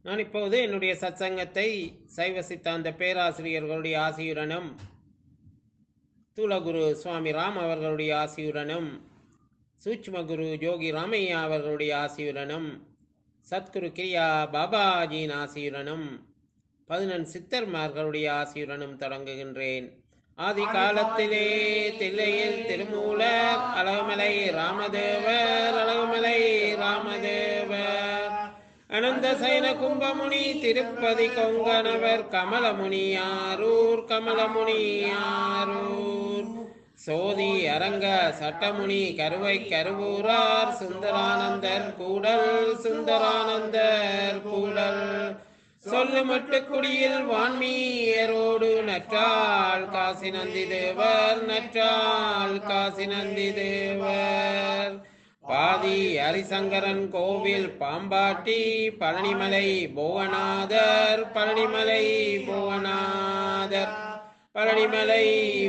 நான் இப்போது என்னுடைய சத்சங்கத்தை சைவ சித்தாந்த பேராசிரியர்களுடைய ஆசியுடனும் தூலகுரு சுவாமி ராம் அவர்களுடைய ஆசியுடனும் சூட்ச்ம குரு ஜோகி ராமையா அவர்களுடைய ஆசியுடனும் சத்குரு கிரியா பாபாஜியின் ஆசியுடனும் பதினெண் சித்தர்மார்களுடைய ஆசியுடனும் தொடங்குகின்றேன் ஆதி காலத்திலே தில்லையில் திருமூலர் அழகுமலை ராமதேவர் அழகுமலை ராமதேவர் அனந்த சைன கும்பமுனி திருப்பதி கொங்கணவர் கமலமுனி ஆரூர் கமலமுனி ஆரூர் சோதி அரங்க சட்டமுனி கருவை கருவூரார் சுந்தரானந்தர் கூடல் சுந்தரானந்தர் கூடல் சொல்லு மட்டுக்குடியில் வான்மீயரோடு நற்றால் காசி நந்தி தேவர் நற்றால் காசி நந்தி தேவர் பாதி ஹரிசங்கரன் கோவில் பாம்பாட்டி பழனிமலை புவனாதர் பழனிமலை புவனாதர் பழனிமலை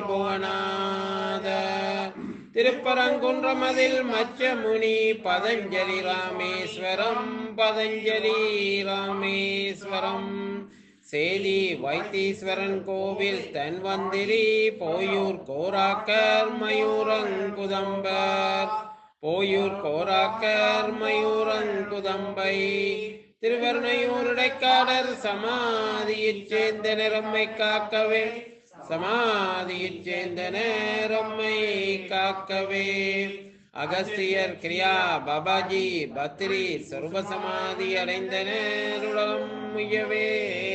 புவனாதர் திருப்பரங்குன்றமதில் மச்சமுனி பதஞ்சலி ராமேஸ்வரம் பதஞ்சலி ராமேஸ்வரம் சேலி வைத்தீஸ்வரன் கோவில் தன்வந்திரி போயூர் கோராக்கர் மயூரங்குதம்பர் போயூர் கோராக்கர் மயூரங்குதம்பை திருவர்ணையூர் இடைக்காடர் சமாதியைச் சேர்ந்த நிறம்மை காக்கவே சமாதியைச் சேர்ந்த நேரம்மை காக்கவே அகஸ்தியர் கிரியா பாபாஜி பத்ரி சொர்ப சமாதி அடைந்த நேருலகம் முயவே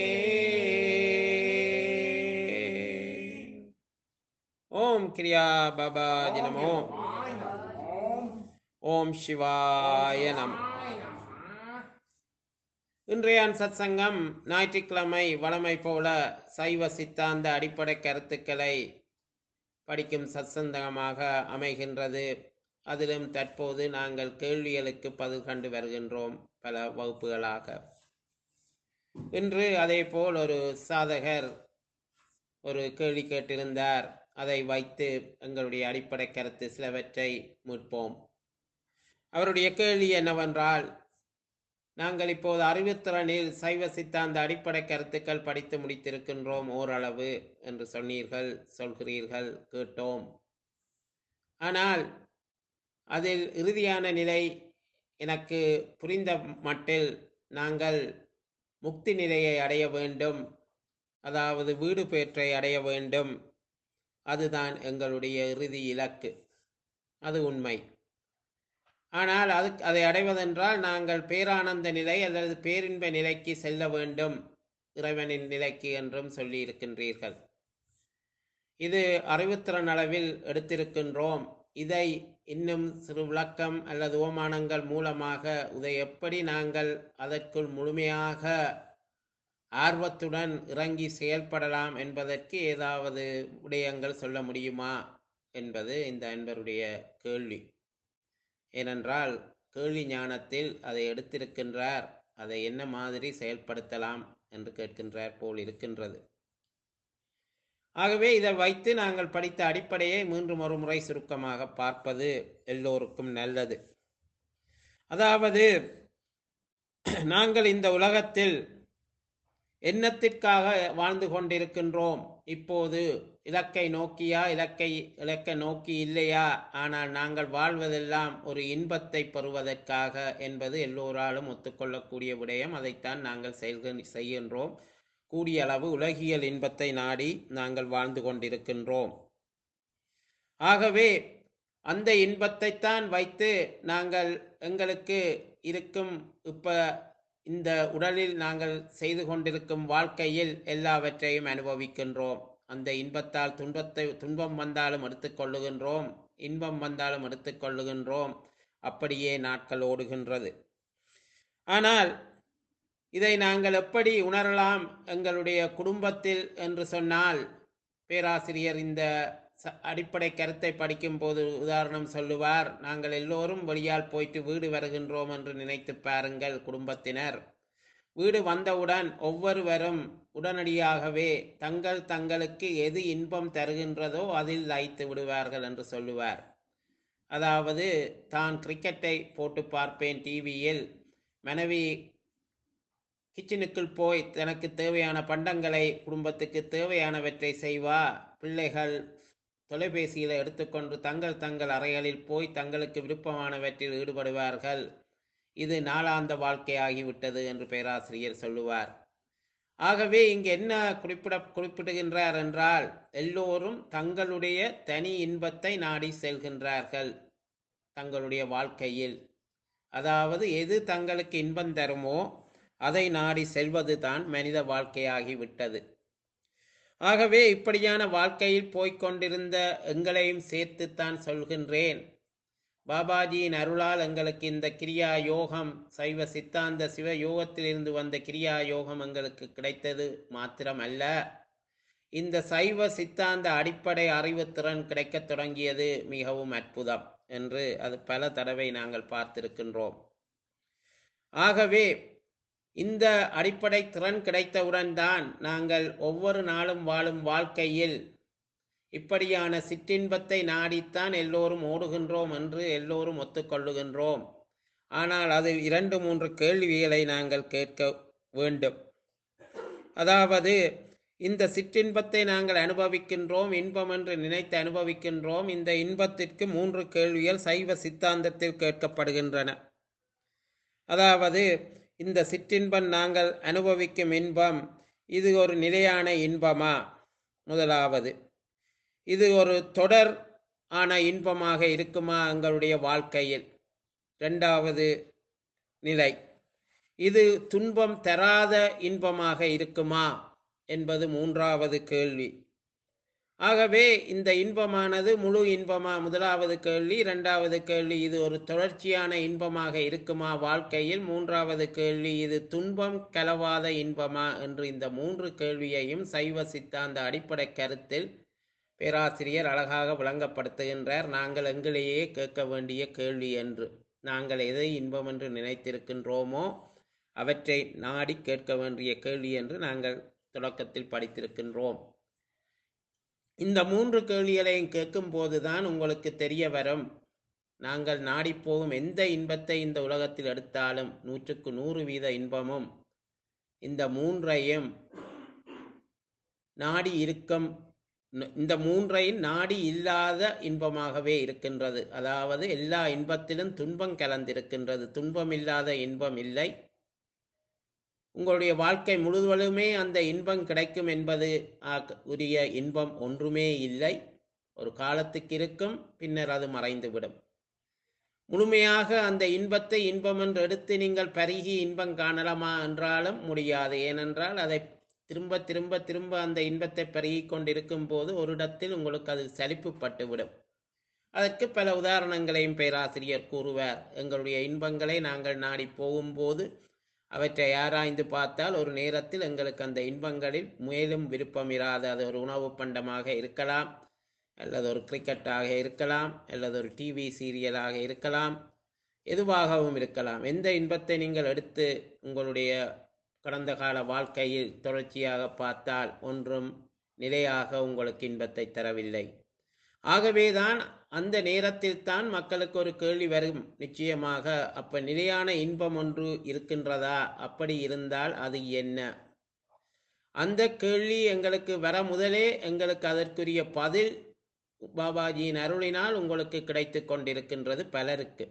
ஓம் கிரியா பாபாஜி நமோ ஓம் சிவாய நம இன்றைய சத்சங்கம் ஞாயிற்றுக்கிழமை வளமை போல சைவ சித்தாந்த அடிப்படை கருத்துக்களை படிக்கும் சத்சங்கமாக அமைகின்றது அதிலும் தற்போது நாங்கள் கேள்விகளுக்கு பதில் கண்டு வருகின்றோம் பல வகுப்புகளாக இன்று அதேபோல் ஒரு சாதகர் ஒரு கேள்வி கேட்டிருந்தார் அதை வைத்து எங்களுடைய அடிப்படை கருத்து சிலவற்றை மீட்போம் அவருடைய கேள்வி என்னவென்றால் நாங்கள் இப்போது அறிவுத்திறனில் சைவ சித்தாந்த அடிப்படை கருத்துக்கள் படித்து முடித்திருக்கின்றோம் ஓரளவு என்று சொன்னீர்கள் சொல்கிறீர்கள் கேட்டோம் ஆனால் அதில் இறுதியான நிலை எனக்கு புரிந்த மட்டில் நாங்கள் முக்தி நிலையை அடைய வேண்டும் அதாவது வீடு பேற்றை அடைய வேண்டும் அதுதான் எங்களுடைய இறுதி இலக்கு அது உண்மை ஆனால் அது அதை அடைவதென்றால் நாங்கள் பேரானந்த நிலை அல்லது பேரின்ப நிலைக்கு செல்ல வேண்டும் இறைவனின் நிலைக்கு என்றும் சொல்லியிருக்கின்றீர்கள் இது அறிவுத்திறன் அளவில் எடுத்திருக்கின்றோம் இதை இன்னும் சிறு விளக்கம் அல்லது ஓமானங்கள் மூலமாக இதை எப்படி நாங்கள் அதற்குள் முழுமையாக ஆர்வத்துடன் இறங்கி செயல்படலாம் என்பதற்கு ஏதாவது விடயங்கள் சொல்ல முடியுமா என்பது இந்த அன்பருடைய கேள்வி ஏனென்றால் கேள்வி ஞானத்தில் அதை எடுத்திருக்கின்றார் அதை என்ன மாதிரி செயல்படுத்தலாம் என்று கேட்கின்றார் போல் இருக்கின்றது ஆகவே இதை வைத்து நாங்கள் படித்த அடிப்படையை மீண்டும் ஒரு முறை சுருக்கமாக பார்ப்பது எல்லோருக்கும் நல்லது அதாவது நாங்கள் இந்த உலகத்தில் எண்ணத்திற்காக வாழ்ந்து கொண்டிருக்கின்றோம் இப்போது இலக்கை நோக்கியா இலக்கை இலக்கை நோக்கி இல்லையா ஆனால் நாங்கள் வாழ்வதெல்லாம் ஒரு இன்பத்தை பெறுவதற்காக என்பது எல்லோராலும் ஒத்துக்கொள்ளக்கூடிய விடயம் அதைத்தான் நாங்கள் செயல்க செய்கின்றோம் கூடிய அளவு உலகியல் இன்பத்தை நாடி நாங்கள் வாழ்ந்து கொண்டிருக்கின்றோம் ஆகவே அந்த இன்பத்தைத்தான் வைத்து நாங்கள் எங்களுக்கு இருக்கும் இப்ப இந்த உடலில் நாங்கள் செய்து கொண்டிருக்கும் வாழ்க்கையில் எல்லாவற்றையும் அனுபவிக்கின்றோம் அந்த இன்பத்தால் துன்பத்தை துன்பம் வந்தாலும் எடுத்துக்கொள்ளுகின்றோம் இன்பம் வந்தாலும் எடுத்துக்கொள்ளுகின்றோம் அப்படியே நாட்கள் ஓடுகின்றது ஆனால் இதை நாங்கள் எப்படி உணரலாம் எங்களுடைய குடும்பத்தில் என்று சொன்னால் பேராசிரியர் இந்த அடிப்படை கருத்தை படிக்கும் போது உதாரணம் சொல்லுவார் நாங்கள் எல்லோரும் வெளியால் போயிட்டு வீடு வருகின்றோம் என்று நினைத்து பாருங்கள் குடும்பத்தினர் வீடு வந்தவுடன் ஒவ்வொருவரும் உடனடியாகவே தங்கள் தங்களுக்கு எது இன்பம் தருகின்றதோ அதில் லயித்து விடுவார்கள் என்று சொல்லுவார் அதாவது தான் கிரிக்கெட்டை போட்டு பார்ப்பேன் டிவியில் மனைவி கிச்சனுக்குள் போய் தனக்கு தேவையான பண்டங்களை குடும்பத்துக்கு தேவையானவற்றை செய்வா பிள்ளைகள் தொலைபேசியில் எடுத்துக்கொண்டு தங்கள் தங்கள் அறைகளில் போய் தங்களுக்கு விருப்பமானவற்றில் ஈடுபடுவார்கள் இது நாளாந்த வாழ்க்கையாகிவிட்டது என்று பேராசிரியர் சொல்லுவார் ஆகவே இங்கு என்ன குறிப்பிட குறிப்பிடுகின்றார் என்றால் எல்லோரும் தங்களுடைய தனி இன்பத்தை நாடி செல்கின்றார்கள் தங்களுடைய வாழ்க்கையில் அதாவது எது தங்களுக்கு இன்பம் தருமோ அதை நாடி செல்வது தான் மனித வாழ்க்கையாகிவிட்டது ஆகவே இப்படியான வாழ்க்கையில் போய்க் கொண்டிருந்த எங்களையும் சேர்த்துத்தான் சொல்கின்றேன் பாபாஜியின் அருளால் எங்களுக்கு இந்த கிரியா யோகம் சைவ சித்தாந்த சிவ யோகத்திலிருந்து வந்த கிரியா யோகம் எங்களுக்கு கிடைத்தது மாத்திரம் அல்ல இந்த சைவ சித்தாந்த அடிப்படை அறிவு திறன் கிடைக்கத் தொடங்கியது மிகவும் அற்புதம் என்று அது பல தடவை நாங்கள் பார்த்திருக்கின்றோம் ஆகவே இந்த அடிப்படை திறன் கிடைத்தவுடன் தான் நாங்கள் ஒவ்வொரு நாளும் வாழும் வாழ்க்கையில் இப்படியான சிற்றின்பத்தை நாடித்தான் எல்லோரும் ஓடுகின்றோம் என்று எல்லோரும் ஒத்துக்கொள்ளுகின்றோம் ஆனால் அது இரண்டு மூன்று கேள்விகளை நாங்கள் கேட்க வேண்டும் அதாவது இந்த சிற்றின்பத்தை நாங்கள் அனுபவிக்கின்றோம் இன்பம் என்று நினைத்து அனுபவிக்கின்றோம் இந்த இன்பத்திற்கு மூன்று கேள்விகள் சைவ சித்தாந்தத்தில் கேட்கப்படுகின்றன அதாவது இந்த சிற்றின்பம் நாங்கள் அனுபவிக்கும் இன்பம் இது ஒரு நிலையான இன்பமா முதலாவது இது ஒரு தொடர் ஆன இன்பமாக இருக்குமா எங்களுடைய வாழ்க்கையில் இரண்டாவது நிலை இது துன்பம் தராத இன்பமாக இருக்குமா என்பது மூன்றாவது கேள்வி ஆகவே இந்த இன்பமானது முழு இன்பமா முதலாவது கேள்வி இரண்டாவது கேள்வி இது ஒரு தொடர்ச்சியான இன்பமாக இருக்குமா வாழ்க்கையில் மூன்றாவது கேள்வி இது துன்பம் கலவாத இன்பமா என்று இந்த மூன்று கேள்வியையும் சைவ சித்தாந்த அடிப்படை கருத்தில் பேராசிரியர் அழகாக விளங்கப்படுத்துகின்றார் நாங்கள் எங்களையே கேட்க வேண்டிய கேள்வி என்று நாங்கள் எதை இன்பம் என்று நினைத்திருக்கின்றோமோ அவற்றை நாடி கேட்க வேண்டிய கேள்வி என்று நாங்கள் தொடக்கத்தில் படித்திருக்கின்றோம் இந்த மூன்று கேள்விகளையும் கேட்கும் போதுதான் உங்களுக்கு தெரிய வரும் நாங்கள் நாடிப்போகும் எந்த இன்பத்தை இந்த உலகத்தில் எடுத்தாலும் நூற்றுக்கு நூறு வீத இன்பமும் இந்த மூன்றையும் நாடி இருக்கும் இந்த மூன்றையும் நாடி இல்லாத இன்பமாகவே இருக்கின்றது அதாவது எல்லா இன்பத்திலும் துன்பம் கலந்திருக்கின்றது துன்பம் இல்லாத இன்பம் இல்லை உங்களுடைய வாழ்க்கை முழுவதுமே அந்த இன்பம் கிடைக்கும் என்பது உரிய இன்பம் ஒன்றுமே இல்லை ஒரு காலத்துக்கு இருக்கும் பின்னர் அது மறைந்துவிடும் முழுமையாக அந்த இன்பத்தை இன்பம் என்று எடுத்து நீங்கள் பருகி இன்பம் காணலாமா என்றாலும் முடியாது ஏனென்றால் அதை திரும்ப திரும்ப திரும்ப அந்த இன்பத்தை பருகி கொண்டிருக்கும் போது ஒரு இடத்தில் உங்களுக்கு அது சலிப்புப்பட்டுவிடும் அதற்கு பல உதாரணங்களையும் பேராசிரியர் கூறுவார் எங்களுடைய இன்பங்களை நாங்கள் நாடி போகும்போது அவற்றை ஆராய்ந்து பார்த்தால் ஒரு நேரத்தில் எங்களுக்கு அந்த இன்பங்களில் மேலும் விருப்பம் இராத அது ஒரு உணவு பண்டமாக இருக்கலாம் அல்லது ஒரு கிரிக்கெட்டாக இருக்கலாம் அல்லது ஒரு டிவி சீரியலாக இருக்கலாம் எதுவாகவும் இருக்கலாம் எந்த இன்பத்தை நீங்கள் எடுத்து உங்களுடைய கடந்த கால வாழ்க்கையில் தொடர்ச்சியாக பார்த்தால் ஒன்றும் நிலையாக உங்களுக்கு இன்பத்தை தரவில்லை ஆகவேதான் அந்த நேரத்தில் தான் மக்களுக்கு ஒரு கேள்வி வரும் நிச்சயமாக அப்ப நிலையான இன்பம் ஒன்று இருக்கின்றதா அப்படி இருந்தால் அது என்ன அந்த கேள்வி எங்களுக்கு வர முதலே எங்களுக்கு அதற்குரிய பதில் பாபாஜியின் அருளினால் உங்களுக்கு கிடைத்து கொண்டிருக்கின்றது பலருக்கு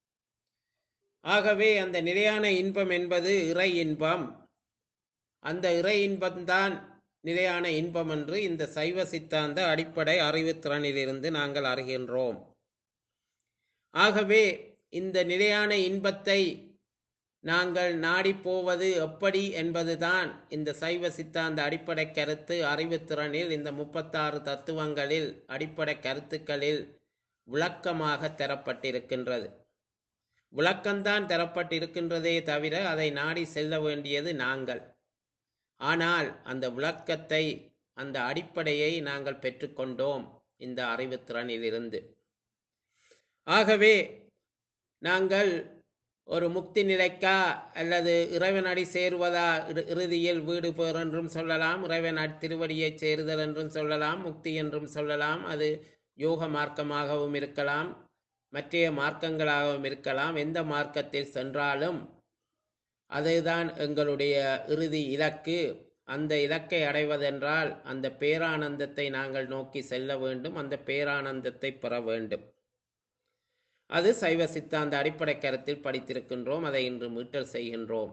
ஆகவே அந்த நிலையான இன்பம் என்பது இறை இன்பம் அந்த இறை இன்பம்தான் நிலையான இன்பம் என்று இந்த சைவ சித்தாந்த அடிப்படை அறிவுத்திறனிலிருந்து நாங்கள் அறிகின்றோம் ஆகவே இந்த நிலையான இன்பத்தை நாங்கள் நாடி போவது எப்படி என்பதுதான் இந்த சைவ சித்தாந்த அடிப்படை கருத்து அறிவுத்திறனில் இந்த முப்பத்தாறு தத்துவங்களில் அடிப்படை கருத்துக்களில் விளக்கமாக தரப்பட்டிருக்கின்றது விளக்கம்தான் தரப்பட்டிருக்கின்றதே தவிர அதை நாடி செல்ல வேண்டியது நாங்கள் ஆனால் அந்த விளக்கத்தை அந்த அடிப்படையை நாங்கள் பெற்றுக்கொண்டோம் இந்த அறிவுத்திறனிலிருந்து ஆகவே நாங்கள் ஒரு முக்தி நிலைக்கா அல்லது இறைவனடி சேருவதா இறுதியில் வீடு பேர் என்றும் சொல்லலாம் இறைவன் திருவடியை சேருதல் என்றும் சொல்லலாம் முக்தி என்றும் சொல்லலாம் அது யோக மார்க்கமாகவும் இருக்கலாம் மற்றைய மார்க்கங்களாகவும் இருக்கலாம் எந்த மார்க்கத்தில் சென்றாலும் அதுதான் எங்களுடைய இறுதி இலக்கு அந்த இலக்கை அடைவதென்றால் அந்த பேரானந்தத்தை நாங்கள் நோக்கி செல்ல வேண்டும் அந்த பேரானந்தத்தை பெற வேண்டும் அது சைவ சித்தாந்த அடிப்படை கருத்தில் படித்திருக்கின்றோம் அதை இன்று மீட்டல் செய்கின்றோம்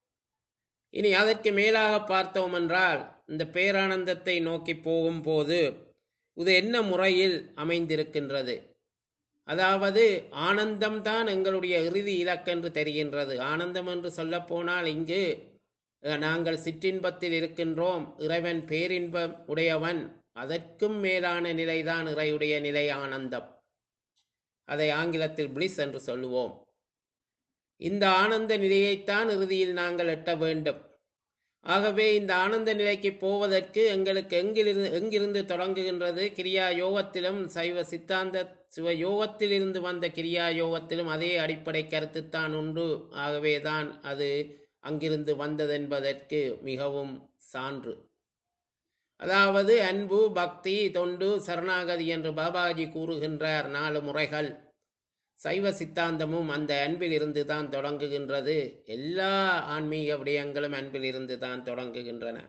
இனி அதற்கு மேலாக பார்த்தோம் என்றால் இந்த பேரானந்தத்தை நோக்கி போகும்போது இது என்ன முறையில் அமைந்திருக்கின்றது அதாவது ஆனந்தம்தான் எங்களுடைய இறுதி இலக்கென்று தெரிகின்றது ஆனந்தம் என்று சொல்ல போனால் இங்கு அஹ், நாங்கள் சிற்றின்பத்தில் இருக்கின்றோம் இறைவன் பேரின்பம் உடையவன் அதற்கும் மேலான நிலைதான் இறையுடைய நிலை ஆனந்தம் அதை ஆங்கிலத்தில் பிளிஸ் என்று சொல்லுவோம் இந்த ஆனந்த நிலையைத்தான் இறுதியில் நாங்கள் எட்ட வேண்டும் ஆகவே இந்த ஆனந்த நிலைக்கு போவதற்கு எங்களுக்கு எங்கிலிருந்து எங்கிருந்து தொடங்குகின்றது கிரியா யோகத்திலும் சைவ சித்தாந்த சிவ யோகத்திலிருந்து வந்த கிரியா யோகத்திலும் அதே அடிப்படை கருத்துத்தான் உண்டு ஆகவேதான் அது அங்கிருந்து வந்ததென்பதற்கு மிகவும் சான்று அதாவது அன்பு பக்தி தொண்டு சரணாகதி என்று பாபாஜி கூறுகின்றார் நாலு முறைகள் சைவ சித்தாந்தமும் அந்த அன்பில் இருந்து தான் தொடங்குகின்றது எல்லா ஆன்மீக விடயங்களும் அன்பில் இருந்து தான் தொடங்குகின்றன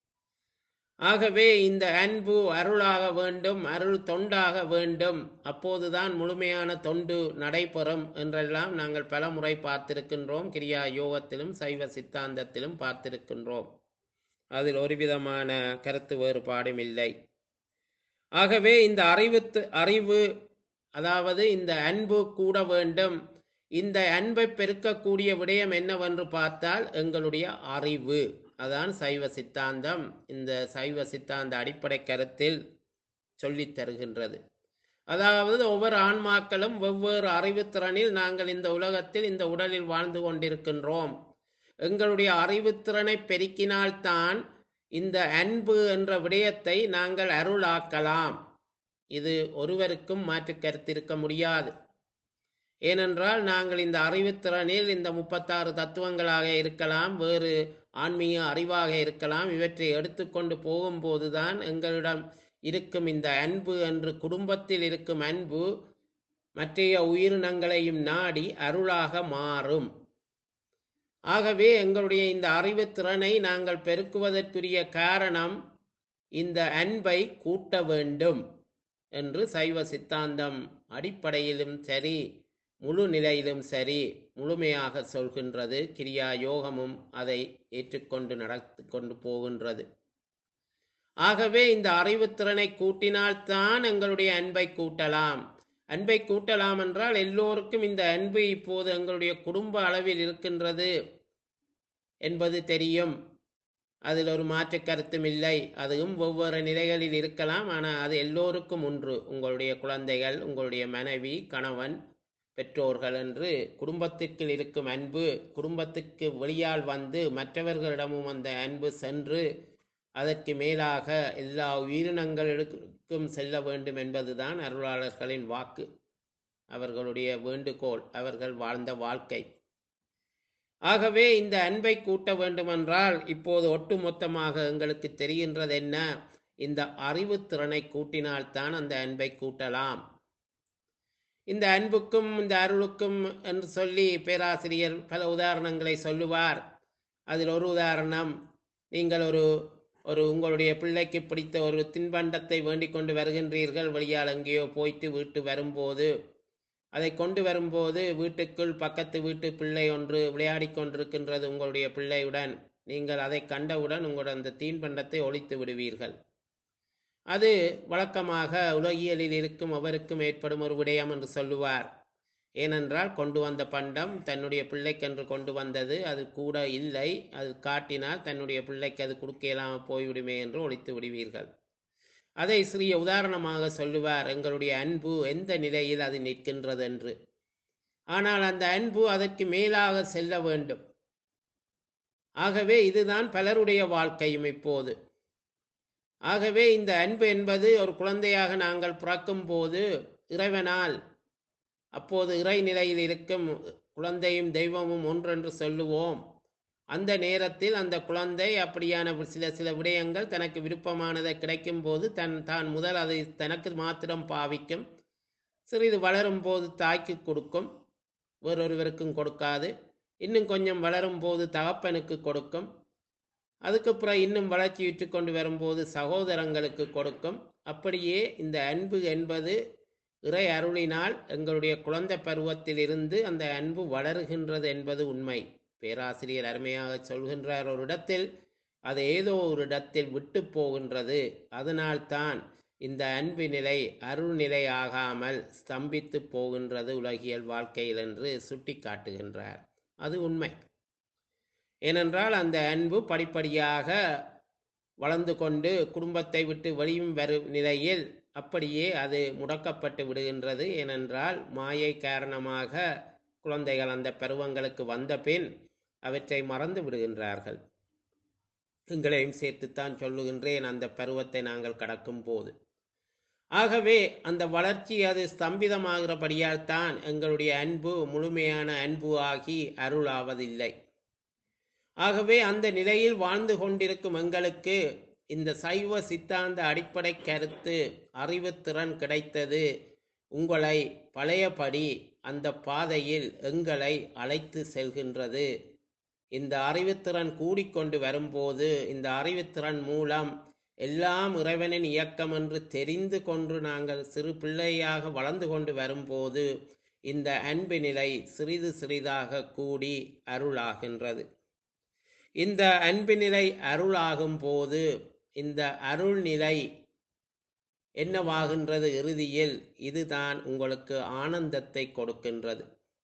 ஆகவே இந்த அன்பு அருளாக வேண்டும் அருள் தொண்டாக வேண்டும் அப்போதுதான் முழுமையான தொண்டு நடைபெறும் என்றெல்லாம் நாங்கள் பல முறை பார்த்திருக்கின்றோம் கிரியா யோகத்திலும் சைவ சித்தாந்தத்திலும் பார்த்திருக்கின்றோம் அதில் ஒரு விதமான கருத்து வேறுபாடும் இல்லை ஆகவே இந்த அறிவு அறிவு அதாவது இந்த அன்பு கூட வேண்டும் இந்த அன்பை பெருக்கக்கூடிய விடயம் என்னவென்று பார்த்தால் எங்களுடைய அறிவு அதான் சைவ சித்தாந்தம் இந்த சைவ சித்தாந்த அடிப்படை கருத்தில் சொல்லித் தருகின்றது அதாவது ஒவ்வொரு ஆன்மாக்களும் வெவ்வேறு அறிவுத்திறனில் நாங்கள் இந்த உலகத்தில் இந்த உடலில் வாழ்ந்து கொண்டிருக்கின்றோம் எங்களுடைய அறிவுத்திறனை பெருக்கினால்தான் இந்த அன்பு என்ற விடயத்தை நாங்கள் அருளாக்கலாம் இது ஒருவருக்கும் மாற்று கருத்து இருக்க முடியாது ஏனென்றால் நாங்கள் இந்த அறிவுத்திறனில் இந்த முப்பத்தாறு தத்துவங்களாக இருக்கலாம் வேறு ஆன்மீக அறிவாக இருக்கலாம் இவற்றை எடுத்துக்கொண்டு போகும்போதுதான் எங்களிடம் இருக்கும் இந்த அன்பு என்று குடும்பத்தில் இருக்கும் அன்பு மற்றைய உயிரினங்களையும் நாடி அருளாக மாறும் ஆகவே எங்களுடைய இந்த அறிவுத்திறனை நாங்கள் பெருக்குவதற்குரிய காரணம் இந்த அன்பை கூட்ட வேண்டும் என்று சைவ சித்தாந்தம் அடிப்படையிலும் சரி முழு நிலையிலும் சரி முழுமையாக சொல்கின்றது கிரியா யோகமும் அதை ஏற்றுக்கொண்டு நடத்தி கொண்டு போகின்றது ஆகவே இந்த அறிவுத்திறனை கூட்டினால்தான் எங்களுடைய அன்பை கூட்டலாம் அன்பை கூட்டலாம் என்றால் எல்லோருக்கும் இந்த அன்பு இப்போது எங்களுடைய குடும்ப அளவில் இருக்கின்றது என்பது தெரியும் அதில் ஒரு மாற்று கருத்தும் இல்லை அதுவும் ஒவ்வொரு நிலைகளில் இருக்கலாம் ஆனால் அது எல்லோருக்கும் ஒன்று உங்களுடைய குழந்தைகள் உங்களுடைய மனைவி கணவன் பெற்றோர்கள் என்று குடும்பத்திற்குள் இருக்கும் அன்பு குடும்பத்துக்கு வெளியால் வந்து மற்றவர்களிடமும் அந்த அன்பு சென்று அதற்கு மேலாக எல்லா உயிரினங்களுக்கும் செல்ல வேண்டும் என்பதுதான் அருளாளர்களின் வாக்கு அவர்களுடைய வேண்டுகோள் அவர்கள் வாழ்ந்த வாழ்க்கை ஆகவே இந்த அன்பை கூட்ட வேண்டுமென்றால் இப்போது ஒட்டுமொத்தமாக எங்களுக்கு தெரிகின்றது என்ன இந்த அறிவுத்திறனை கூட்டினால்தான் அந்த அன்பை கூட்டலாம் இந்த அன்புக்கும் இந்த அருளுக்கும் என்று சொல்லி பேராசிரியர் பல உதாரணங்களை சொல்லுவார் அதில் ஒரு உதாரணம் நீங்கள் ஒரு ஒரு உங்களுடைய பிள்ளைக்கு பிடித்த ஒரு தின்பண்டத்தை வேண்டிக் கொண்டு வருகின்றீர்கள் வெளியால் எங்கேயோ போயிட்டு வீட்டு வரும்போது அதை கொண்டு வரும்போது வீட்டுக்குள் பக்கத்து வீட்டு பிள்ளை ஒன்று விளையாடி கொண்டிருக்கின்றது உங்களுடைய பிள்ளையுடன் நீங்கள் அதை கண்டவுடன் உங்களுடைய அந்த தீன்பண்டத்தை ஒழித்து விடுவீர்கள் அது வழக்கமாக உலகியலில் இருக்கும் அவருக்கும் ஏற்படும் ஒரு விடயம் என்று சொல்லுவார் ஏனென்றால் கொண்டு வந்த பண்டம் தன்னுடைய பிள்ளைக்கென்று கொண்டு வந்தது அது கூட இல்லை அது காட்டினால் தன்னுடைய பிள்ளைக்கு அது கொடுக்கலாமல் போய்விடுமே என்று ஒழித்து விடுவீர்கள் அதை சிறிய உதாரணமாக சொல்லுவார் எங்களுடைய அன்பு எந்த நிலையில் அது நிற்கின்றது என்று ஆனால் அந்த அன்பு அதற்கு மேலாக செல்ல வேண்டும் ஆகவே இதுதான் பலருடைய வாழ்க்கையும் இப்போது ஆகவே இந்த அன்பு என்பது ஒரு குழந்தையாக நாங்கள் பிறக்கும் போது இறைவனால் அப்போது இறை நிலையில் இருக்கும் குழந்தையும் தெய்வமும் ஒன்றென்று சொல்லுவோம் அந்த நேரத்தில் அந்த குழந்தை அப்படியான சில சில விடயங்கள் தனக்கு விருப்பமானதை கிடைக்கும் போது தன் தான் முதல் அதை தனக்கு மாத்திரம் பாவிக்கும் சிறிது வளரும் போது தாய்க்கு கொடுக்கும் வேறொருவருக்கும் கொடுக்காது இன்னும் கொஞ்சம் வளரும் போது தகப்பனுக்கு கொடுக்கும் அதுக்கப்புறம் இன்னும் வளர்ச்சியுற்று கொண்டு வரும்போது சகோதரங்களுக்கு கொடுக்கும் அப்படியே இந்த அன்பு என்பது இறை அருளினால் எங்களுடைய குழந்தை பருவத்திலிருந்து அந்த அன்பு வளருகின்றது என்பது உண்மை பேராசிரியர் அருமையாக சொல்கின்றார் ஒரு இடத்தில் அது ஏதோ ஒரு இடத்தில் விட்டு போகின்றது அதனால்தான் இந்த அன்பு நிலை அருள் நிலை ஆகாமல் ஸ்தம்பித்து போகின்றது உலகியல் வாழ்க்கையில் என்று சுட்டி காட்டுகின்றார் அது உண்மை ஏனென்றால் அந்த அன்பு படிப்படியாக வளர்ந்து கொண்டு குடும்பத்தை விட்டு வெளியும் வரும் நிலையில் அப்படியே அது முடக்கப்பட்டு விடுகின்றது ஏனென்றால் மாயை காரணமாக குழந்தைகள் அந்த பருவங்களுக்கு வந்த பின் அவற்றை மறந்து விடுகின்றார்கள் எங்களையும் சேர்த்துத்தான் சொல்லுகின்றேன் அந்த பருவத்தை நாங்கள் கடக்கும் போது ஆகவே அந்த வளர்ச்சி அது ஸ்தம்பிதமாகிறபடியால் தான் எங்களுடைய அன்பு முழுமையான அன்பு ஆகி அருளாவதில்லை ஆகவே அந்த நிலையில் வாழ்ந்து கொண்டிருக்கும் எங்களுக்கு இந்த சைவ சித்தாந்த அடிப்படை கருத்து அறிவுத்திறன் கிடைத்தது உங்களை பழையபடி அந்த பாதையில் எங்களை அழைத்து செல்கின்றது இந்த அறிவுத்திறன் கூடிக்கொண்டு வரும்போது இந்த அறிவுத்திறன் மூலம் எல்லாம் இறைவனின் இயக்கம் என்று தெரிந்து கொண்டு நாங்கள் சிறு பிள்ளையாக வளர்ந்து கொண்டு வரும்போது இந்த அன்பு நிலை சிறிது சிறிதாக கூடி அருளாகின்றது இந்த அன்பு நிலை அருளாகும் போது இந்த அருள் நிலை என்னவாகின்றது இறுதியில் இதுதான் உங்களுக்கு ஆனந்தத்தை கொடுக்கின்றது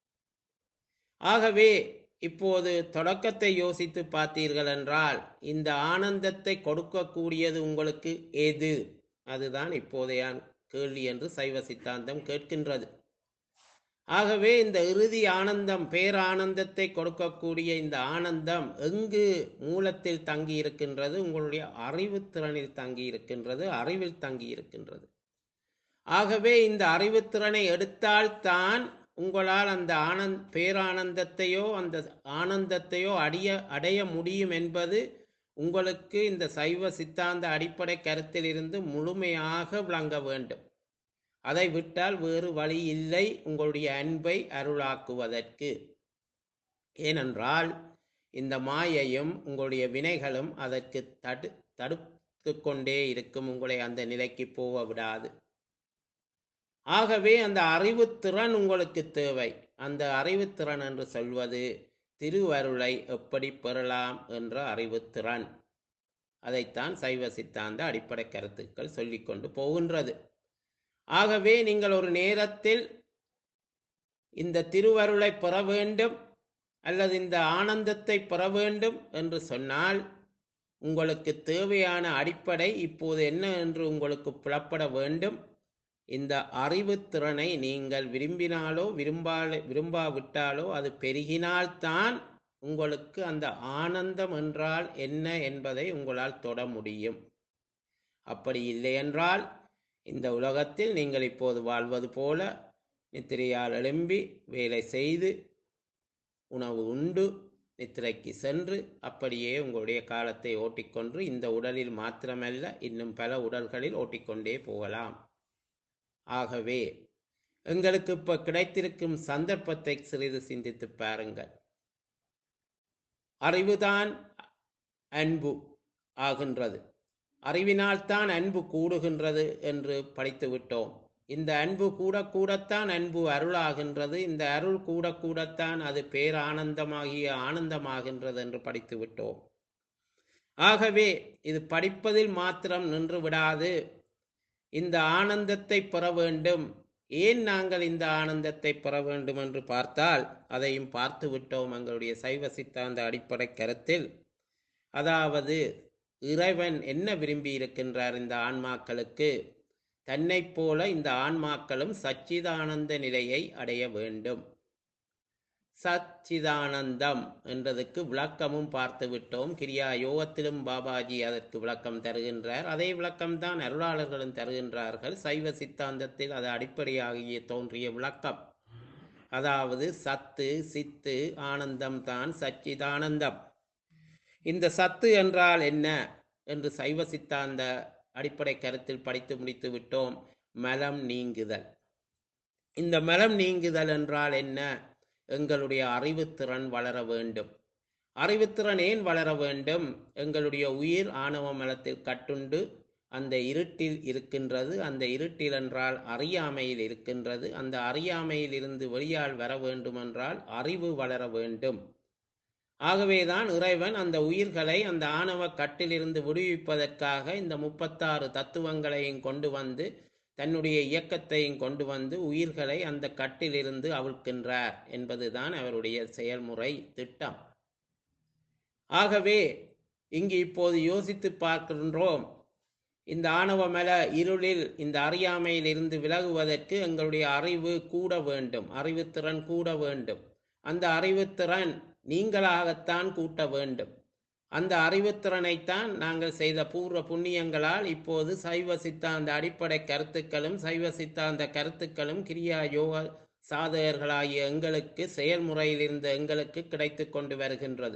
ஆகவே இப்போது தொடக்கத்தை யோசித்து பார்த்தீர்கள் என்றால் இந்த ஆனந்தத்தை கொடுக்கக்கூடியது உங்களுக்கு எது அதுதான் இப்போதைய கேள்வி என்று சைவ சித்தாந்தம் கேட்கின்றது ஆகவே இந்த இறுதி ஆனந்தம் பேரானந்தத்தை கொடுக்கக்கூடிய இந்த ஆனந்தம் எங்கு மூலத்தில் தங்கி இருக்கின்றது உங்களுடைய அறிவுத்திறனில் தங்கி இருக்கின்றது அறிவில் தங்கி இருக்கின்றது ஆகவே இந்த அறிவுத்திறனை எடுத்தால்தான் உங்களால் அந்த ஆனந்த் பேரானந்தத்தையோ அந்த ஆனந்தத்தையோ அடைய அடைய முடியும் என்பது உங்களுக்கு இந்த சைவ சித்தாந்த அடிப்படை கருத்திலிருந்து முழுமையாக விளங்க வேண்டும் அதை விட்டால் வேறு வழி இல்லை உங்களுடைய அன்பை அருளாக்குவதற்கு ஏனென்றால் இந்த மாயையும் உங்களுடைய வினைகளும் அதற்கு தடு தடுத்து கொண்டே இருக்கும் உங்களை அந்த நிலைக்கு போக விடாது ஆகவே அந்த அறிவுத்திறன் உங்களுக்கு தேவை அந்த அறிவுத்திறன் என்று சொல்வது திருவருளை எப்படி பெறலாம் என்ற அறிவுத்திறன் அதைத்தான் சைவ சித்தாந்த அடிப்படை கருத்துக்கள் சொல்லிக்கொண்டு போகின்றது ஆகவே நீங்கள் ஒரு நேரத்தில் இந்த திருவருளை பெற வேண்டும் அல்லது இந்த ஆனந்தத்தை பெற வேண்டும் என்று சொன்னால் உங்களுக்கு தேவையான அடிப்படை இப்போது என்ன என்று உங்களுக்கு புலப்பட வேண்டும் இந்த அறிவுத்திறனை நீங்கள் விரும்பினாலோ விரும்பால விரும்பாவிட்டாலோ அது பெருகினால்தான் உங்களுக்கு அந்த ஆனந்தம் என்றால் என்ன என்பதை உங்களால் தொட முடியும் அப்படி இல்லை என்றால் இந்த உலகத்தில் நீங்கள் இப்போது வாழ்வது போல நித்திரையால் எழும்பி வேலை செய்து உணவு உண்டு நித்திரைக்கு சென்று அப்படியே உங்களுடைய காலத்தை ஓட்டிக்கொண்டு இந்த உடலில் மாத்திரமல்ல இன்னும் பல உடல்களில் ஓட்டிக்கொண்டே போகலாம் ஆகவே எங்களுக்கு இப்ப கிடைத்திருக்கும் சந்தர்ப்பத்தை சிறிது சிந்தித்து பாருங்கள் அறிவுதான் அன்பு ஆகின்றது அறிவினால்தான் அன்பு கூடுகின்றது என்று படித்து விட்டோம் இந்த அன்பு கூட கூடத்தான் அன்பு அருளாகின்றது இந்த அருள் கூட கூடத்தான் அது பேரானந்தமாகிய ஆனந்தமாகின்றது என்று படித்து விட்டோம் ஆகவே இது படிப்பதில் மாத்திரம் நின்று விடாது இந்த ஆனந்தத்தை பெற வேண்டும் ஏன் நாங்கள் இந்த ஆனந்தத்தை பெற வேண்டும் என்று பார்த்தால் அதையும் பார்த்து விட்டோம் எங்களுடைய சைவ சித்தாந்த அடிப்படை கருத்தில் அதாவது இறைவன் என்ன விரும்பி இருக்கின்றார் இந்த ஆன்மாக்களுக்கு தன்னைப் போல இந்த ஆன்மாக்களும் சச்சிதானந்த நிலையை அடைய வேண்டும் சச்சிதானந்தம் என்றதுக்கு விளக்கமும் பார்த்து விட்டோம் கிரியா யோகத்திலும் பாபாஜி அதற்கு விளக்கம் தருகின்றார் அதே விளக்கம்தான் அருளாளர்களும் தருகின்றார்கள் சைவ சித்தாந்தத்தில் அது அடிப்படையாகிய தோன்றிய விளக்கம் அதாவது சத்து சித்து ஆனந்தம் தான் சச்சிதானந்தம் இந்த சத்து என்றால் என்ன என்று சைவ சித்தாந்த அடிப்படை கருத்தில் படித்து முடித்து விட்டோம் மலம் நீங்குதல் இந்த மலம் நீங்குதல் என்றால் என்ன எங்களுடைய அறிவுத்திறன் வளர வேண்டும் அறிவுத்திறன் ஏன் வளர வேண்டும் எங்களுடைய உயிர் ஆணவ மலத்தில் கட்டுண்டு அந்த இருட்டில் இருக்கின்றது அந்த இருட்டில் என்றால் அறியாமையில் இருக்கின்றது அந்த அறியாமையில் இருந்து வெளியால் வர வேண்டுமென்றால் அறிவு வளர வேண்டும் ஆகவேதான் இறைவன் அந்த உயிர்களை அந்த ஆணவ கட்டிலிருந்து விடுவிப்பதற்காக இந்த முப்பத்தாறு தத்துவங்களையும் கொண்டு வந்து தன்னுடைய இயக்கத்தையும் கொண்டு வந்து உயிர்களை அந்த கட்டிலிருந்து அவிழ்க்கின்றார் என்பதுதான் அவருடைய செயல்முறை திட்டம் ஆகவே இங்கு இப்போது யோசித்து பார்க்கின்றோம் இந்த ஆணவ மல இருளில் இந்த அறியாமையில் இருந்து விலகுவதற்கு எங்களுடைய அறிவு கூட வேண்டும் அறிவுத்திறன் கூட வேண்டும் அந்த அறிவுத்திறன் நீங்களாகத்தான் கூட்ட வேண்டும் அந்த அறிவுத்திறனைத்தான் நாங்கள் செய்த பூர்வ புண்ணியங்களால் இப்போது சைவ சித்தாந்த அடிப்படை கருத்துக்களும் சைவ சித்தாந்த கருத்துக்களும் கிரியா யோக சாதகர்களாகிய எங்களுக்கு செயல்முறையில் இருந்த எங்களுக்கு கிடைத்து கொண்டு வருகின்றது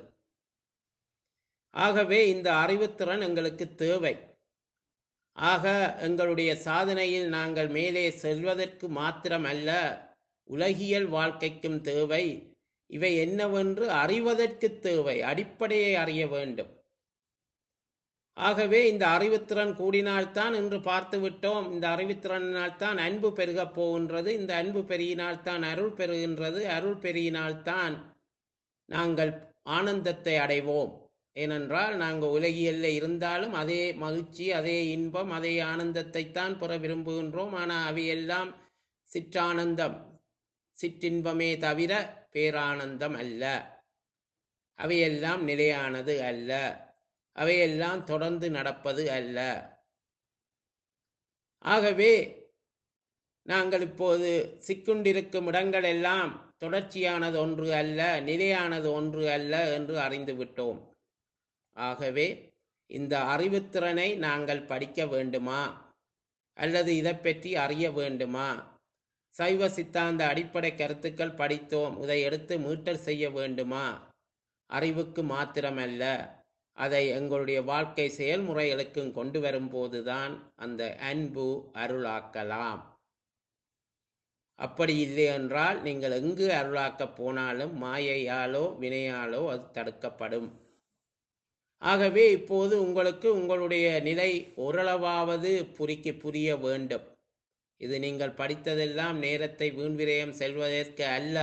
ஆகவே இந்த அறிவுத்திறன் எங்களுக்கு தேவை ஆக எங்களுடைய சாதனையில் நாங்கள் மேலே செல்வதற்கு மாத்திரமல்ல உலகியல் வாழ்க்கைக்கும் தேவை இவை என்னவென்று அறிவதற்கு தேவை அடிப்படையை அறிய வேண்டும் ஆகவே இந்த அறிவுத்திறன் கூடினால்தான் இன்று பார்த்து விட்டோம் இந்த அறிவுத்திறனினால்தான் அன்பு பெருகப் போகின்றது இந்த அன்பு பெருகினால்தான் அருள் பெறுகின்றது அருள் பெருகினால்தான் நாங்கள் ஆனந்தத்தை அடைவோம் ஏனென்றால் நாங்கள் உலகியல்ல இருந்தாலும் அதே மகிழ்ச்சி அதே இன்பம் அதே ஆனந்தத்தை தான் பெற விரும்புகின்றோம் ஆனால் அவையெல்லாம் சிற்றானந்தம் சிற்றின்பமே தவிர பேரானந்தம் அல்ல அவையெல்லாம் நிலையானது அல்ல அவையெல்லாம் தொடர்ந்து நடப்பது அல்ல ஆகவே நாங்கள் இப்போது சிக்குண்டிருக்கும் இடங்கள் எல்லாம் தொடர்ச்சியானது ஒன்று அல்ல நிலையானது ஒன்று அல்ல என்று அறிந்து விட்டோம் ஆகவே இந்த அறிவுத்திறனை நாங்கள் படிக்க வேண்டுமா அல்லது இதை பற்றி அறிய வேண்டுமா சைவ சித்தாந்த அடிப்படை கருத்துக்கள் படித்தோம் இதை எடுத்து மீட்டல் செய்ய வேண்டுமா அறிவுக்கு மாத்திரமல்ல அதை எங்களுடைய வாழ்க்கை செயல்முறைகளுக்கும் கொண்டு வரும்போதுதான் அந்த அன்பு அருளாக்கலாம் அப்படி இல்லை என்றால் நீங்கள் எங்கு அருளாக்கப் போனாலும் மாயையாலோ வினையாலோ அது தடுக்கப்படும் ஆகவே இப்போது உங்களுக்கு உங்களுடைய நிலை ஓரளவாவது புரிக்க புரிய வேண்டும் இது நீங்கள் படித்ததெல்லாம் நேரத்தை வீண்விரயம் செல்வதற்கு அல்ல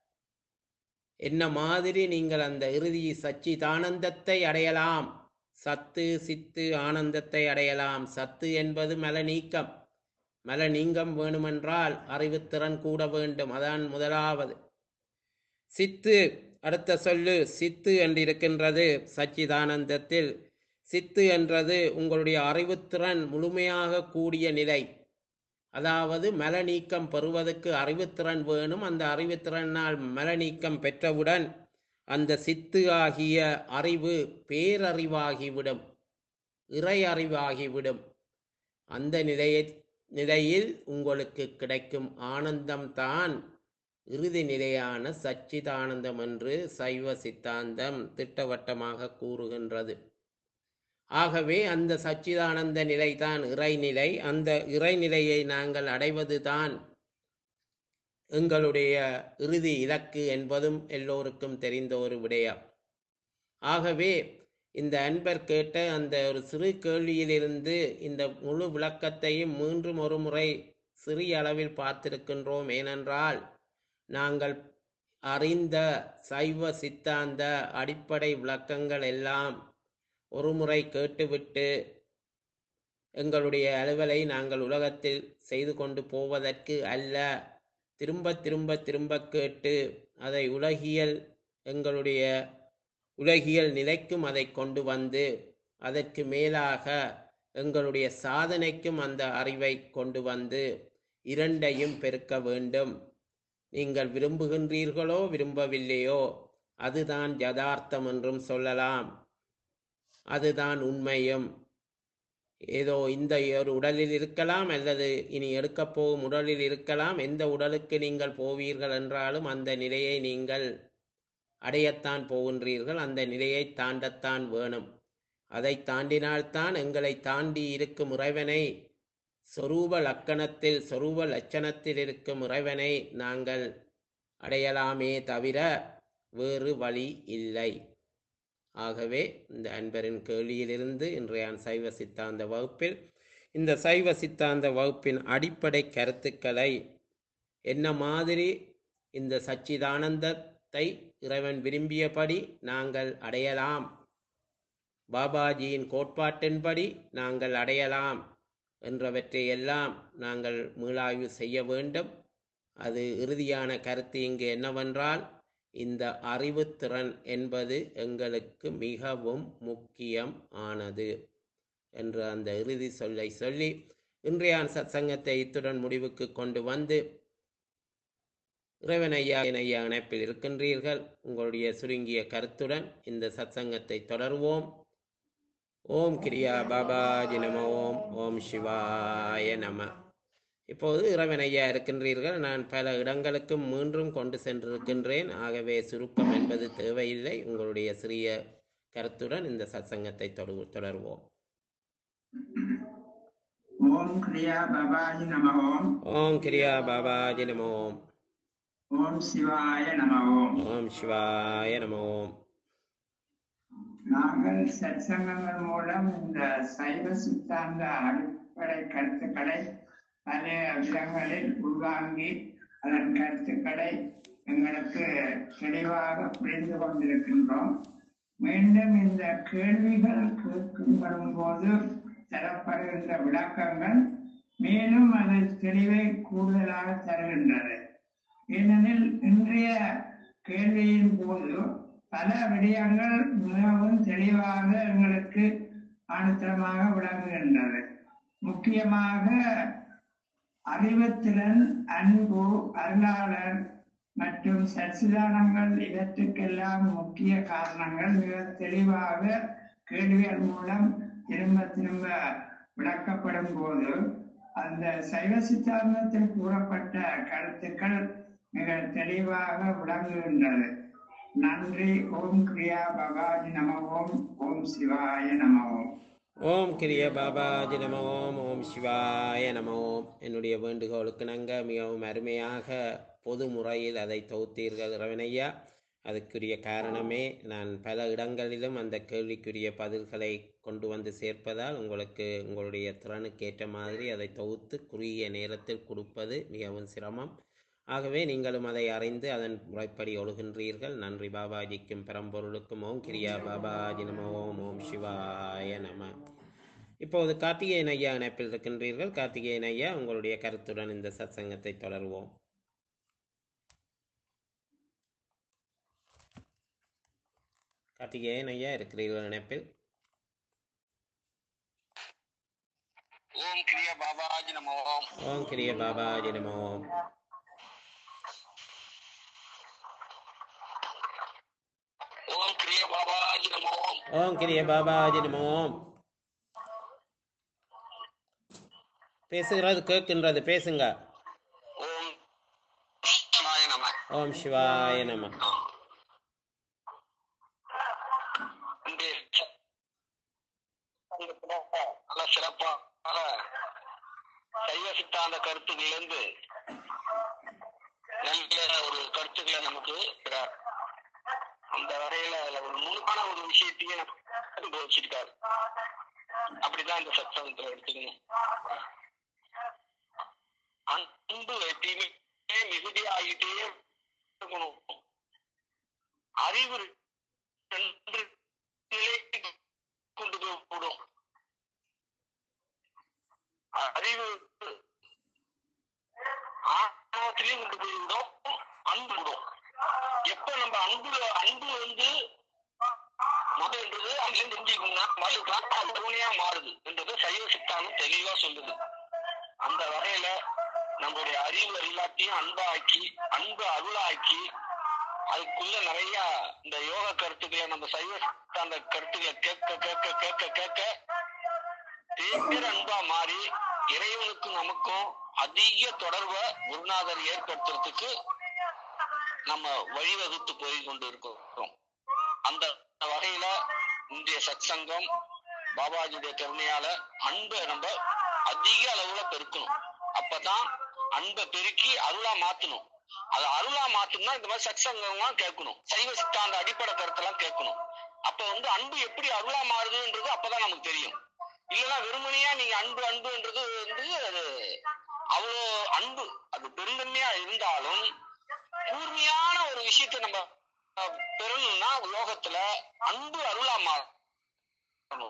என்ன மாதிரி நீங்கள் அந்த இறுதி சச்சிதானந்தத்தை அடையலாம் சத்து சித்து ஆனந்தத்தை அடையலாம் சத்து என்பது மல நீக்கம் மல நீங்கம் வேணுமென்றால் அறிவுத்திறன் கூட வேண்டும் அதான் முதலாவது சித்து அடுத்த சொல்லு சித்து என்று இருக்கின்றது சச்சிதானந்தத்தில் சித்து என்றது உங்களுடைய அறிவுத்திறன் முழுமையாக கூடிய நிலை அதாவது மல நீக்கம் பெறுவதற்கு அறிவுத்திறன் வேணும் அந்த அறிவுத்திறனால் மல நீக்கம் பெற்றவுடன் அந்த சித்து ஆகிய அறிவு பேரறிவாகிவிடும் இறை அறிவாகிவிடும் அந்த நிலையை நிலையில் உங்களுக்கு கிடைக்கும் ஆனந்தம்தான் இறுதி நிலையான சச்சிதானந்தம் என்று சைவ சித்தாந்தம் திட்டவட்டமாக கூறுகின்றது ஆகவே அந்த சச்சிதானந்த நிலைதான் இறைநிலை அந்த இறைநிலையை நாங்கள் அடைவதுதான் எங்களுடைய இறுதி இலக்கு என்பதும் எல்லோருக்கும் தெரிந்த ஒரு விடயம் ஆகவே இந்த அன்பர் கேட்ட அந்த ஒரு சிறு கேள்வியிலிருந்து இந்த முழு விளக்கத்தையும் மீண்டும் ஒரு முறை சிறிய அளவில் பார்த்திருக்கின்றோம் ஏனென்றால் நாங்கள் அறிந்த சைவ சித்தாந்த அடிப்படை விளக்கங்கள் எல்லாம் ஒரு முறை கேட்டுவிட்டு எங்களுடைய அலுவலை நாங்கள் உலகத்தில் செய்து கொண்டு போவதற்கு அல்ல திரும்ப திரும்ப திரும்ப கேட்டு அதை உலகியல் எங்களுடைய உலகியல் நிலைக்கும் அதை கொண்டு வந்து அதற்கு மேலாக எங்களுடைய சாதனைக்கும் அந்த அறிவை கொண்டு வந்து இரண்டையும் பெருக்க வேண்டும் நீங்கள் விரும்புகின்றீர்களோ விரும்பவில்லையோ அதுதான் யதார்த்தம் என்றும் சொல்லலாம் அதுதான் உண்மையும் ஏதோ இந்த ஒரு உடலில் இருக்கலாம் அல்லது இனி எடுக்கப் போகும் உடலில் இருக்கலாம் எந்த உடலுக்கு நீங்கள் போவீர்கள் என்றாலும் அந்த நிலையை நீங்கள் அடையத்தான் போகின்றீர்கள் அந்த நிலையை தாண்டத்தான் வேணும் அதை தாண்டினால்தான் எங்களை தாண்டி இருக்கும் இறைவனை சொரூப லக்கணத்தில் சொரூப லட்சணத்தில் இருக்கும் இறைவனை நாங்கள் அடையலாமே தவிர வேறு வழி இல்லை ஆகவே இந்த அன்பரின் கேள்வியிலிருந்து இன்றைய சைவ சித்தாந்த வகுப்பில் இந்த சைவ சித்தாந்த வகுப்பின் அடிப்படை கருத்துக்களை என்ன மாதிரி இந்த சச்சிதானந்தத்தை இறைவன் விரும்பியபடி நாங்கள் அடையலாம் பாபாஜியின் கோட்பாட்டின்படி நாங்கள் அடையலாம் என்றவற்றை எல்லாம் நாங்கள் மீளாய்வு செய்ய வேண்டும் அது இறுதியான கருத்து இங்கு என்னவென்றால் இந்த அறிவுத்திறன் என்பது எங்களுக்கு மிகவும் முக்கியம் ஆனது என்ற அந்த இறுதி சொல்லை சொல்லி இன்றைய சத்சங்கத்தை இத்துடன் முடிவுக்கு கொண்டு வந்து இறைவன் ஐயா என் ஐயா இணைப்பில் இருக்கின்றீர்கள் உங்களுடைய சுருங்கிய கருத்துடன் இந்த சத்சங்கத்தை தொடர்வோம் ஓம் கிரியா பாபாஜி நம ஓம் ஓம் சிவாய நம இப்போது இறைவன் ஐயா இருக்கின்றீர்கள் நான் பல இடங்களுக்கு மீண்டும் கொண்டு சென்றிருக்கின்றேன் ஆகவே சுருக்கம் என்பது தேவையில்லை உங்களுடைய சிறிய கருத்துடன் இந்த சத்சங்கத்தை தொடு தொடர்வோம் ஓம் கிரியா பாபாஜி நம ஓம் ஓம் கிரியா பாபாஜி நம ஓம் ஓம் சிவாய நம ஓம் ஓம் சிவாய நம ஓம் நாங்கள் சத்சங்கங்கள் மூலம் இந்த சைவ சித்தாந்த அடிப்படை கருத்துக்களை பல விதங்களில் உள்வாங்கி அதன் கருத்துக்களை எங்களுக்கு தெளிவாக புரிந்து கொண்டிருக்கின்றோம் மீண்டும் இந்த கேள்விகள் கேட்கும் வரும்போது தரப்படுகின்ற விளக்கங்கள் மேலும் அது தெளிவை கூடுதலாக தருகின்றது ஏனெனில் இன்றைய கேள்வியின் போது பல விடயங்கள் மிகவும் தெளிவாக எங்களுக்கு ஆணித்தரமாக விளங்குகின்றது முக்கியமாக அறிவுத்திறன் அன்பு அருளாளர் மற்றும் சச்சிதானங்கள் இவற்றுக்கெல்லாம் முக்கிய காரணங்கள் மிக தெளிவாக கேள்விகள் மூலம் திரும்ப திரும்ப விளக்கப்படும் போது அந்த சைவ சித்தாந்தத்தில் கூறப்பட்ட கருத்துக்கள் மிக தெளிவாக விளங்குகின்றது நன்றி ஓம் கிரியா பகாஜி நம ஓம் ஓம் சிவாய நம ஓம் ஓம் கிரிய பாபாஜி நம ஓம் ஓம் சிவாய நம ஓம் என்னுடைய வேண்டுகோளுக்கு நங்க மிகவும் அருமையாக பொது முறையில் அதை தொகுத்தீர்கள் ரவணையா அதுக்குரிய காரணமே நான் பல இடங்களிலும் அந்த கேள்விக்குரிய பதில்களை கொண்டு வந்து சேர்ப்பதால் உங்களுக்கு உங்களுடைய திறனுக்கேற்ற மாதிரி அதை தொகுத்து குறுகிய நேரத்தில் கொடுப்பது மிகவும் சிரமம் ஆகவே நீங்களும் அதை அறிந்து அதன் முறைப்படி ஒழுகின்றீர்கள் நன்றி பாபாஜிக்கும் பரம்பொருளுக்கும் ஓம் கிரியா பாபாஜி நம ஓம் ஓம் சிவாய நம இப்போது கார்த்திகேயன் ஐயா இணைப்பில் இருக்கின்றீர்கள் கார்த்திகேயன் ஐயா உங்களுடைய கருத்துடன் இந்த சத்சங்கத்தை தொடர்வோம் கார்த்திகேயன் ஐயா இருக்கிறீர்கள் இணைப்பில் ஓம் கிரியா பாபாஜி நம ஓம் ஓம் கிரிய பாபாஜி நம ஓம் ஓம் கிரியா பாபாஜி நம ஓம் ஓம் கிரிய பாபாஜி நம ஓம் பேசுகிறது கேட்கின்றது பேசுங்க ஓம் சிவாய நம ஓம் சிவாய நம இந்த சங்கத்துல நல்ல சிறப்பான சைவ சித்தாந்த கருத்துக்களிலிருந்து நல்ல ஒரு கருத்துக்களை நமக்கு தரார். அந்த வகையில அதுல ஒரு முழுமையான ஒரு விஷயத்தையே நமக்கு போதிச்சிருக்காரு அப்படிதான் இந்த சத்சங்கத்துல எடுத்துக்கணும் அன்பு எப்பயுமே மிகுதியாகிட்டே இருக்கணும் அறிவு ரெண்டு நிலைக்கு கொண்டு போய் விடும் அறிவு ஆணவத்திலையும் கொண்டு போய் விடும் அன்பு விடும் எப்ப நம்ம அன்பு அன்பு வந்து முதல்ன்றது அதுல தெரிஞ்சுக்கணும்னா மறுதான் கருணையா மாறுது என்றது சைவ சித்தாந்தம் தெளிவா சொல்லுது அந்த வகையில நம்மளுடைய அறிவு எல்லாத்தையும் அன்பாக்கி அன்பு அருளாக்கி அதுக்குள்ள நிறைய இந்த யோக கருத்துக்களை நம்ம சைவ சித்தாந்த கருத்துக்களை கேட்க கேட்க கேட்க கேட்க பேர் அன்பா மாறி இறைவனுக்கும் நமக்கும் அதிக தொடர்பை குருநாதர் ஏற்படுத்துறதுக்கு நம்ம வழிவகுத்து போய் கொண்டு இருக்கிறோம் அந்த வகையில இன்றைய சத்சங்கம் பாபாஜியுடைய கருணையால அன்பை நம்ம அதிக அளவுல பெருக்கணும் அப்பதான் அன்பை பெருக்கி அருளா மாத்தணும் அது அருளா மாத்தணும்னா இந்த மாதிரி சத்சங்கம்லாம் கேட்கணும் சைவ சித்தாந்த அடிப்படை கருத்தெல்லாம் கேட்கணும் அப்ப வந்து அன்பு எப்படி அருளா மாறுதுன்றது அப்பதான் நமக்கு தெரியும் இல்லைன்னா வெறுமனையா நீங்க அன்பு அன்புன்றது வந்து அது அவ்வளோ அன்பு அது பெருந்தன்மையா இருந்தாலும் கூர்மையான ஒரு விஷயத்தை நம்ம அஹ், பெறணும்னா லோகத்துல அன்பு அருளா மாறணும்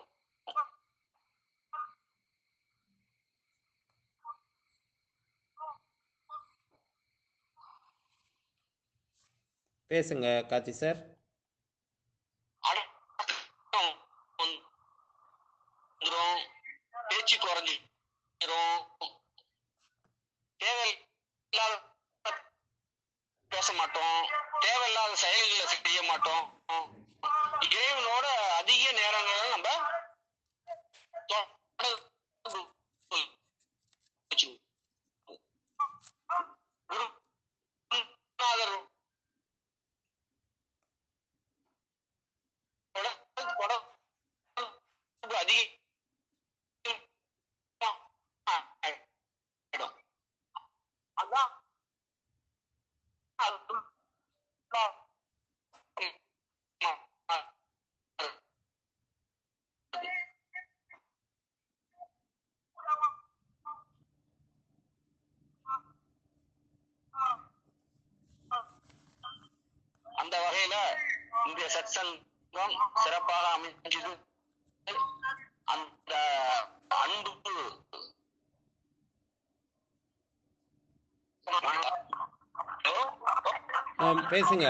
பேசுங்க கார்த்தி சார் அடக்கம் வந்துரும் பேச்சு குறைஞ்சிரும் தேவையில்லாத பேச மாட்டோம் தேவையில்லாத செயல்களை செய்ய மாட்டோம் இறைவனோட அதிக நேரங்களை நம்ம தொடர்பு வச்சுக்குவோம். குருநாதர் தொடர்பு அதிகம் ஆயிடும். அதான் அது அந்த வகையில இந்த சத்சங்கம் சிறப்பாக அமைஞ்சது அந்த அன்பு ஹலோ? ஆ பேசுங்க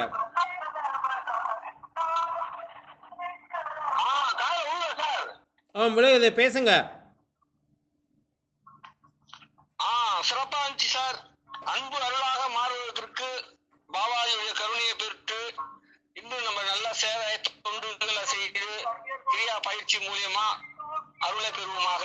ஆ காலை விழுங்க சார் ஆ விழுகுது பேசுங்க ஆ சிறப்பா இருந்துச்சு சார் அன்பு அருளாக மாறுவதற்கு பாபாஜியுடைய கருணையை பெற்று இன்னும் நம்ம நல்ல சேவை தொண்டுகளை செய்து கிரியா பயிற்சி மூலியமா அருளை பெறுவோமாக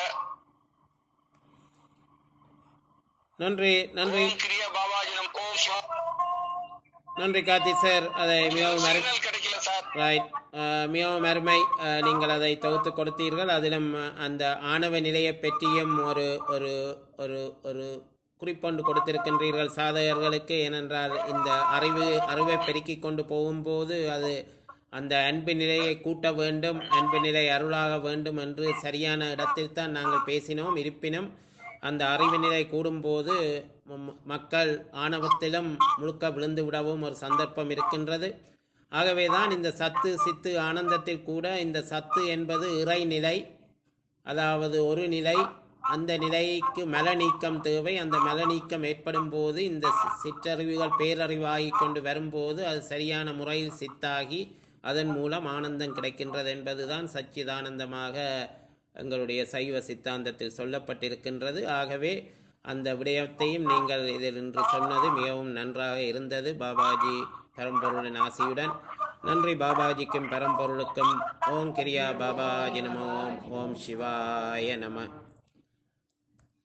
நன்றி நன்றி ஓம் கிரியா பாபாஜி நம் ஓம் சிவா நன்றி கார்த்தி சார் அதை மிகவும் அரு சிக்னல் கிடைக்கல சார் ரைட் மிகவும் அருமை அஹ், நீங்கள் அதை தொகுத்து கொடுத்தீர்கள் அதிலும் அஹ், அந்த ஆணவ நிலையை பற்றியும் ஒரு ஒரு ஒரு ஒரு குறிப்பொன்று கொடுத்திருக்கின்றீர்கள் சாதகர்களுக்கு ஏனென்றால் இந்த அறிவு அறிவை பெருக்கிக் கொண்டு போகும்போது அது அந்த அன்பு நிலையை கூட்ட வேண்டும் அன்பு நிலை அருளாக வேண்டும் என்று சரியான இடத்தில் தான் நாங்கள் பேசினோம் இருப்பினும் அந்த அறிவு நிலை கூடும்போது ம- மக்கள் ஆணவத்திலும் முழுக்க விழுந்து விடவும் ஒரு சந்தர்ப்பம் இருக்கின்றது ஆகவேதான் இந்த சத்து சித்து ஆனந்தத்தில் கூட இந்த சத்து என்பது இறைநிலை அதாவது ஒரு நிலை அந்த நிலைக்கு மல நீக்கம் தேவை அந்த மல நீக்கம் ஏற்படும் போது இந்த சி- சிற்றறிவுகள் பேரறிவாகி கொண்டு வரும்போது அது சரியான முறையில் சித்தாகி அதன் மூலம் ஆனந்தம் கிடைக்கின்றது என்பதுதான் சச்சிதானந்தமாக எங்களுடைய சைவ சித்தாந்தத்தில் சொல்லப்பட்டிருக்கின்றது ஆகவே அந்த விடயத்தையும் நீங்கள் இதில் இன்று சொன்னது மிகவும் நன்றாக இருந்தது பாபாஜி பரம்பொருளின் ஆசியுடன் நன்றி பாபாஜிக்கும் பரம்பொருளுக்கும் ஓம் கிரியா பாபாஜி நம ஓம் ஓம் சிவாய நம